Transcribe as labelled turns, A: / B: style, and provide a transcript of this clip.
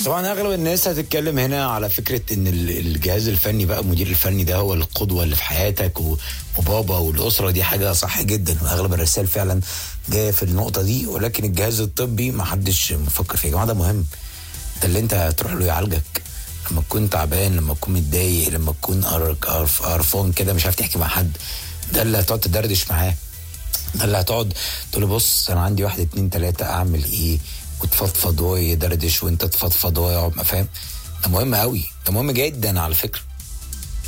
A: طبعا اغلب الناس هتتكلم هنا على فكره ان ال- الجهاز الفني بقى المدير الفني ده هو القدوه اللي في حياتك و- وبابا والاسره دي حاجه صح جدا واغلب الرسائل فعلا جايه في النقطه دي ولكن الجهاز الطبي ما حدش مفكر فيه يا جماعه ده مهم ده اللي انت هتروح له يعالجك لما تكون تعبان لما تكون متضايق لما تكون قر- قرف- قرفان كده مش عارف تحكي مع حد ده اللي هتقعد تدردش معاه ده اللي هتقعد تقول له بص انا عندي واحد اتنين تلاته اعمل ايه وتفضفض وهو يدردش وانت تفضفض وهو يقعد ما فاهم ده مهم قوي ده مهم جدا على فكره